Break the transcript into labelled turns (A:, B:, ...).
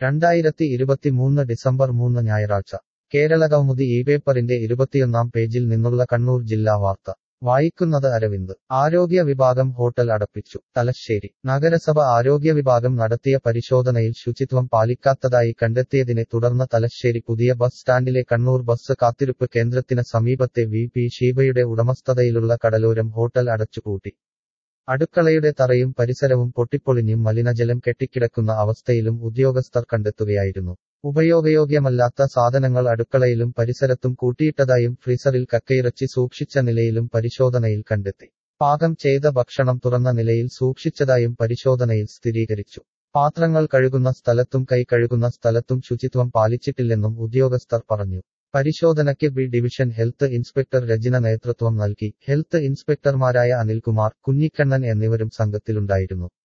A: രണ്ടായിരത്തി ഇരുപത്തിമൂന്ന് ഡിസംബർ മൂന്ന് ഞായറാഴ്ച കേരളകൗമുദി ഈ പേപ്പറിന്റെ ഇരുപത്തിയൊന്നാം പേജിൽ നിന്നുള്ള കണ്ണൂർ ജില്ലാ വാർത്ത വായിക്കുന്നത് അരവിന്ദ് ആരോഗ്യ വിഭാഗം ഹോട്ടൽ അടപ്പിച്ചു തലശ്ശേരി നഗരസഭ ആരോഗ്യ വിഭാഗം നടത്തിയ പരിശോധനയിൽ ശുചിത്വം പാലിക്കാത്തതായി കണ്ടെത്തിയതിനെ തുടർന്ന് തലശ്ശേരി പുതിയ ബസ് സ്റ്റാൻഡിലെ കണ്ണൂർ ബസ് കാത്തിരിപ്പ് കേന്ദ്രത്തിന് സമീപത്തെ വി പി ഷീബയുടെ ഉടമസ്ഥതയിലുള്ള കടലോരം ഹോട്ടൽ അടച്ചുപൂട്ടി അടുക്കളയുടെ തറയും പരിസരവും പൊട്ടിപ്പൊളിഞ്ഞും മലിനജലം കെട്ടിക്കിടക്കുന്ന അവസ്ഥയിലും ഉദ്യോഗസ്ഥർ കണ്ടെത്തുകയായിരുന്നു ഉപയോഗയോഗ്യമല്ലാത്ത സാധനങ്ങൾ അടുക്കളയിലും പരിസരത്തും കൂട്ടിയിട്ടതായും ഫ്രീസറിൽ കക്കയിറച്ചി സൂക്ഷിച്ച നിലയിലും പരിശോധനയിൽ കണ്ടെത്തി പാകം ചെയ്ത ഭക്ഷണം തുറന്ന നിലയിൽ സൂക്ഷിച്ചതായും പരിശോധനയിൽ സ്ഥിരീകരിച്ചു പാത്രങ്ങൾ കഴുകുന്ന സ്ഥലത്തും കൈ കഴുകുന്ന സ്ഥലത്തും ശുചിത്വം പാലിച്ചിട്ടില്ലെന്നും ഉദ്യോഗസ്ഥർ പറഞ്ഞു പരിശോധനയ്ക്ക് B division health inspector Rachana നേതൃത്വം നൽകി ഹെൽത്ത് ഇൻസ്പെക്ടർമാരായ അനിൽകുമാർ കുഞ്ഞിക്കണ്ണൻ എന്നിവരും സംഘത്തിലുണ്ടായിരുന്നു